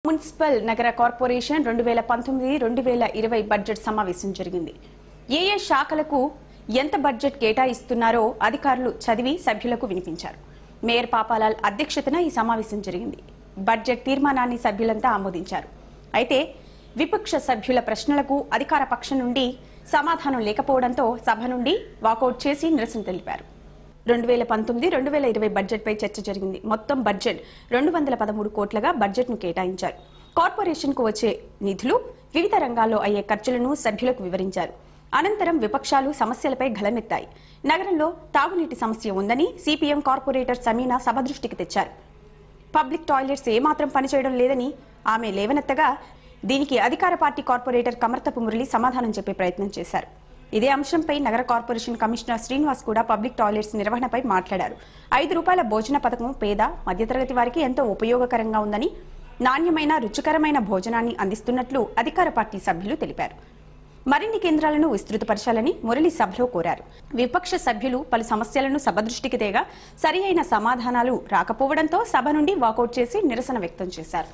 Municipal నగర corporation రెండు వేల పంతొమ్మిది రెండు వేల ఇరవై బడ్జెట్ సమావేశం జరిగింది ఏ ఏ శాఖలకు ఎంత బడ్జెట్ కేటాయిస్తున్నారో అధికారులు చదివి సభ్యులకు వినిపించారు మేయర్ పాపాలాల్ అధ్యక్షతన ఈ సమావేశం జరిగింది బడ్జెట్ తీర్మానాన్ని సభ్యులంతా ఆమోదించారు అయితే విపక్ష సభ్యుల ప్రశ్నలకు అధికార పక్షం నుండి సమాధానం లేకపోవడంతో సభ నుండి వాకౌట్ చేసి నిరసన తెలిపారు రెండు వేల పంతొమ్మిది రెండు వేల ఇరవై బడ్జెట్పై చర్చ జరిగింది మొత్తం బడ్జెట్ రెండు వందల పదమూడు కోట్లగా బడ్జెట్ను కేటాయించారు కార్పొరేషన్కు వచ్చే నిధులు వివిధ రంగాల్లో అయ్యే ఖర్చులను సభ్యులకు వివరించారు అనంతరం విపక్షాలు సమస్యలపై గళమెత్తాయి నగరంలో తాగునీటి సమస్య ఉందని సిపిఎం కార్పొరేటర్ సమీనా సభ దృష్టికి తెచ్చారు పబ్లిక్ టాయిలెట్స్ ఏమాత్రం పనిచేయడం లేదని ఆమె లేవనెత్తగా దీనికి అధికార పార్టీ కార్పొరేటర్ కమర్తపు మురళి సమాధానం చెప్పే ప్రయత్నం చేశారు ఇదే అంశంపై నగర కార్పొరేషన్ కమిషనర్ శ్రీనివాస్ కూడా పబ్లిక్ టాయిలెట్స్ నిర్వహణపై మాట్లాడారు ఐదు రూపాయల భోజన పథకం పేద మధ్యతరగతి వారికి ఎంతో ఉపయోగకరంగా ఉందని నాణ్యమైన రుచికరమైన భోజనాన్ని అందిస్తున్నట్లు అధికార పార్టీ సభ్యులు తెలిపారు మరిన్ని కేంద్రాలను విస్తృతపరచాలని మురళి సభలో కోరారు విపక్ష సభ్యులు పలు సమస్యలను సభ దృష్టికి తేగా సరి అయిన సమాధానాలు రాకపోవడంతో సభ నుండి వాకౌట్ చేసి నిరసన వ్యక్తం చేశారు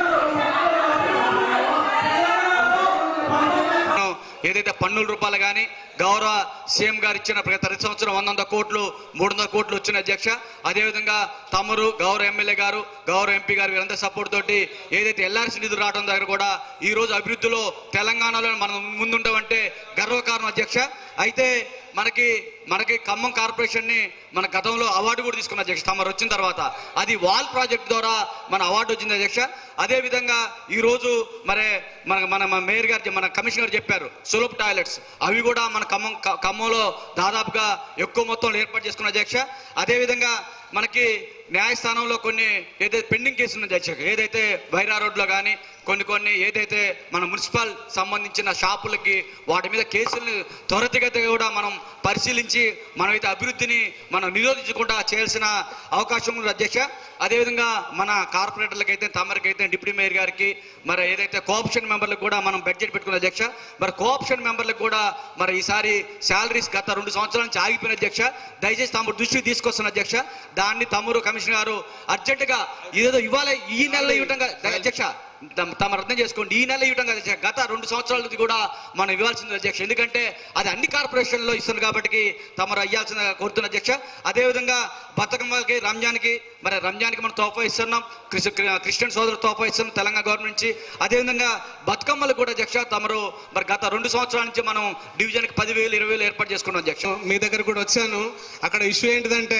మనం ఏదైతే పన్నుల రూపాయలు కానీ గౌరవ సీఎం గారు ఇచ్చిన ప్రతి ప్రతి సంవత్సరం వంద వంద కోట్లు మూడు వందల కోట్లు వచ్చిన అధ్యక్ష అదేవిధంగా తమరు గౌరవ ఎమ్మెల్యే గారు గౌరవ ఎంపీ గారు వీరందరి సపోర్ట్ తోటి ఏదైతే ఎల్ఆర్సీ నిధులు రావడం దగ్గర కూడా ఈ రోజు అభివృద్ధిలో తెలంగాణలో మనం ముందుండమంటే గర్వకారణం అధ్యక్ష అయితే మనకి మనకి ఖమ్మం కార్పొరేషన్ ని మన గతంలో అవార్డు కూడా తీసుకున్న అధ్యక్ష తమరు వచ్చిన తర్వాత అది వాల్ ప్రాజెక్ట్ ద్వారా మన అవార్డు వచ్చింది అధ్యక్ష అదే విధంగా ఈ రోజు మరి మన మన మన మేయర్ గారు మన కమిషనర్ చెప్పారు సులభ్ టాయిలెట్స్ అవి కూడా మన ఖమ్మం క- ఖమ్మంలో దాదాపుగా ఎక్కువ మొత్తంలో ఏర్పాటు చేసుకున్న అధ్యక్ష అదే విధంగా మనకి న్యాయస్థానంలో కొన్ని ఏదైతే పెండింగ్ కేసులు ఉన్నాయి అధ్యక్ష ఏదైతే వైరా రోడ్లో కానీ కొన్ని కొన్ని ఏదైతే మన మున్సిపల్ సంబంధించిన షాపులకి వాటి మీద కేసుల్ని త్వరితగతిగా కూడా మనం పరిశీలించి మనమైతే అభివృద్ధిని మనం నిరోధించకుండా చేయాల్సిన అవకాశం ఉంది అధ్యక్ష అదేవిధంగా మన కార్పొరేటర్లకు అయితే తమరికైతే డిప్యూటీ మేయర్ గారికి మరి ఏదైతే కోఆప్షన్ మెంబర్లకు కూడా మనం బడ్జెట్ పెట్టుకున్న అధ్యక్ష మరి కోఆప్షన్ మెంబర్లకు కూడా మరి ఈసారి శాలరీస్ గత రెండు సంవత్సరాల నుంచి ఆగిపోయిన అధ్యక్ష దయచేసి తమరు దృష్టికి తీసుకొస్తున్న అధ్యక్ష దాన్ని తమరు కమిషనర్ గారు అర్జెంటుగా ఇదేదో ఇవాళ ఈ నెలలో ఇవ్వటం కాదు, అధ్యక్ష తమ- తమరు అర్థం చేసుకోండి ఈ నెల ఇవ్వటం కాదు అధ్యక్ష గత రెండు సంవత్సరాల నుంచి కూడా మనం ఇవ్వాల్సింది అధ్యక్ష ఎందుకంటే అది అన్ని కార్పొరేషన్లో ఇస్తుంది కాబట్టి తమరు అయ్యాల్సిన కోరుతున్న అధ్యక్ష అదేవిధంగా బతుకమ్మకి రంజాన్కి మరి రంజాన్కి మనం తోఫా ఇస్తున్నాం క్రిస్- క్రి- క్రిస్టియన్ సోదరు తోఫా ఇస్తున్నాం తెలంగాణ గవర్నమెంట్ నుంచి అదేవిధంగా బతుకమ్మలు కూడా అధ్యక్ష తమరు మరి గత రెండు సంవత్సరాల నుంచి మనం డివిజన్కి పదివేలు ఇరవై వేలు ఏర్పాటు చేసుకున్నాం అధ్యక్ష మీ దగ్గర కూడా వచ్చాను అక్కడ ఇష్యూ ఏంటిదంటే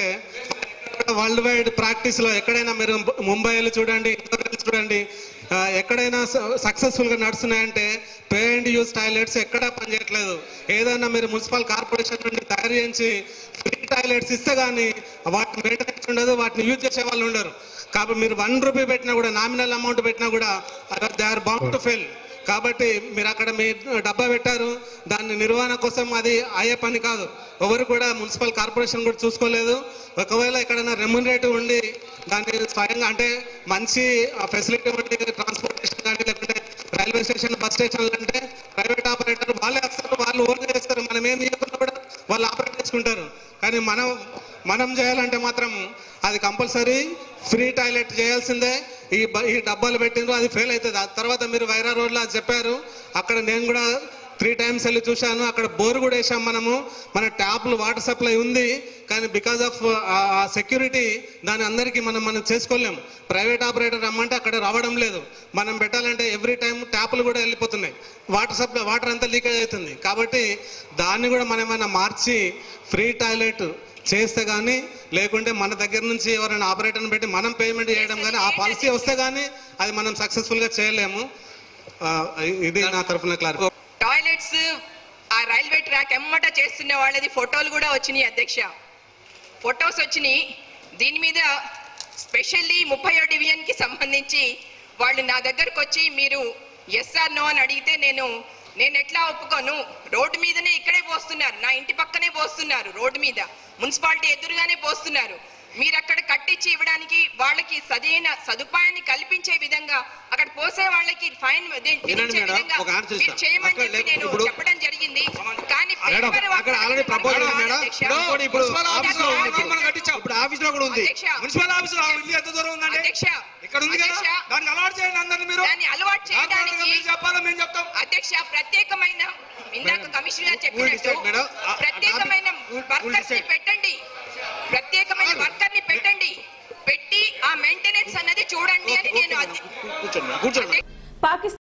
వరల్డ్ వైడ్ ప్రాక్టీస్ లో ఎక్కడైనా మీరు ముంబైలో చూడండి ఇంటర్నెట్ చూడండి ఆ, ఎక్కడైనా సక్సెస్ఫుల్ గా నడుస్తున్నాయంటే పే అండ్ యూజ్ టాయిలెట్స్ ఎక్కడా పనిచేయట్లేదు ఏదైనా మీరు మున్సిపల్ కార్పొరేషన్ నుండి తయారు చేయించి ఫ్రీ టాయిలెట్స్ ఇస్తే గానీ వాటిని మెయింటెనెన్స్ ఉండదు వాటిని యూజ్ చేసే వాళ్ళు ఉండరు కాబట్టి మీరు వన్ రూపీ పెట్టినా కూడా నామినల్ అమౌంట్ పెట్టినా కూడా they are bound to fail కాబట్టి మీరు అక్కడ మీ డబ్బా పెట్టారు దాని నిర్వహణ కోసం అది అయ్యే పని కాదు ఎవరు కూడా మున్సిపల్ కార్పొరేషన్ కూడా చూసుకోలేదు ఒకవేళ ఎక్కడైనా రెమ్యునరేటివ్ ఉండి దాన్ని స్వయంగా అంటే మంచి ఫెసిలిటీ ఉండి ట్రాన్స్పోర్టేషన్ కానీ లేకుంటే రైల్వే స్టేషన్ బస్ స్టేషన్లు అంటే ప్రైవేట్ ఆపరేటర్ వాళ్ళే వస్తారు వాళ్ళు ఓన్ చేస్తారు మనం ఏం చేయకుండా కూడా వాళ్ళు ఆపరేట్ చేసుకుంటారు కానీ మనం మనం చేయాలంటే మాత్రం అది కంపల్సరీ ఫ్రీ టాయిలెట్ చేయాల్సిందే ఈ బ- ఈ డబ్బాలు పెట్టిండ్రు అది ఫెయిల్ అవుతుంది ఆ తర్వాత మీరు వైరా రోడ్లో అది చెప్పారు అక్కడ నేను కూడా త్రీ టైమ్స్ వెళ్ళి చూశాను అక్కడ బోర్ కూడా వేసాం మనము మన ట్యాప్లు వాటర్ సప్లై ఉంది కానీ బికాజ్ ఆఫ్ ఆ సెక్యూరిటీ దాని అందరికీ మనం మనం చేసుకోలేం ప్రైవేట్ ఆపరేటర్ రమ్మంటే అక్కడ రావడం లేదు మనం పెట్టాలంటే ఎవ్రీ టైం ట్యాప్లు కూడా వెళ్ళిపోతున్నాయి వాటర్ సప్లై వాటర్ అంతా లీకేజ్ అవుతుంది కాబట్టి దాన్ని కూడా మనం ఏమైనా మార్చి ఫ్రీ టాయిలెట్ చేస్తే కానీ లేకుంటే మన దగ్గర నుంచి ఎవరైనా ఆపరేటర్ని పెట్టి మనం పేమెంట్ చేయడం కానీ ఆ పాలసీ వస్తే కానీ అది మనం సక్సెస్ఫుల్గా చేయలేము ఆ, ఇది నా తరఫున క్లారిఫై టాయిలెట్స్ ఆ రైల్వే ట్రాక్ ఎమ్మట చేస్తున్న వాళ్ళది ఫోటోలు కూడా వచ్చినాయి అధ్యక్ష ఫొటోస్ వచ్చినాయి దీని మీద స్పెషల్లీ ముప్పయో డివిజన్కి సంబంధించి వాళ్ళు నా దగ్గరకు వచ్చి మీరు ఎస్ఆర్ నో అని అడిగితే నేను నేను ఎట్లా ఒప్పుకోను రోడ్డు మీదనే ఇక్కడే పోస్తున్నారు నా ఇంటి పక్కనే పోస్తున్నారు రోడ్డు మీద మున్సిపాలిటీ ఎదురుగానే పోస్తున్నారు మీరు అక్కడ కట్టించి ఇవ్వడానికి వాళ్ళకి సరైన సదుపాయాన్ని కల్పించే విధంగా అక్కడ పోసే వాళ్ళకి ఫైన్ విధి- విధించే మేడం, విధంగా ఒక ఆన్సర్ మీరు ఇస్తా. చేయమని అక్కడ చెప్పి లే- నేను ఇప్పుడు- చెప్పడం జరిగింది కానీ మేడం, పేపర్ అక్కడ వర్క్ ఆల్రెడీ ప్రపోజల్ ఉంది మేడం అధ్యక్ష. ఇప్పుడు ఇప్పుడు మున్సిపల్ ఆఫీస్ లో ఉంది ఆఫీస్ మనం కట్టించాం. ఇప్పుడు ఆఫీస్ లో కూడా ఉంది అధ్యక్ష మున్సిపల్ ఆఫీస్ ఇల్లు ఎంత దూరం ఉందండి అధ్యక్ష ఇక్కడ ఉంది కదా అధ్యక్ష, దాన్ని అలవాటు చేయండి అందరిని మీరు దాన్ని అలవాటు చేయడానికి మీరు చెప్పాలా మేము చెప్తాం అధ్యక్ష ప్రత్యేకమైన ఇందాక కమిషనర్ గారు చెప్పినట్టు decide, madam. ఆ- ఆ ప్రత్యేకమైన topic we'll- we'll వర్కర్స్ ని decide. పెట్టండి ప్రత్యేకమైన వర్కర్ ని పెట్టండి పెట్టి ఆ మెయింటెనెన్స్ అన్నది చూడండి అని నేను అది- కూర్చోండి మేడం, కూర్చోండి మేడం. పాకిస్తాన్